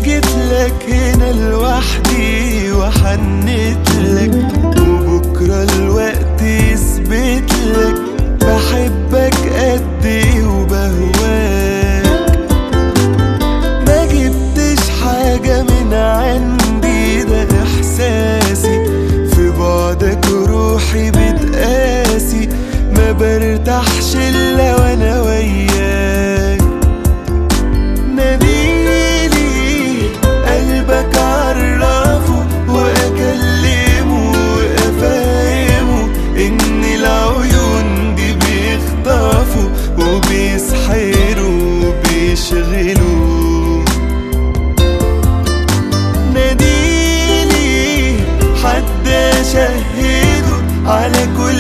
جيت لك هنا لوحدي وحنت لك وبكرة الوقت يثبت لك بحبك قد ايه وبهواك ما جبتش حاجة من عندي ده احساسي في بعدك روحي بتقاسي ما برتاحش الا وانا وياك ناديلي قلبك عرفه واكلمه وافهمه ان العيون دي بيخطفوا وبيسحروا وبيشغلوا ناديلي حد شهده على كل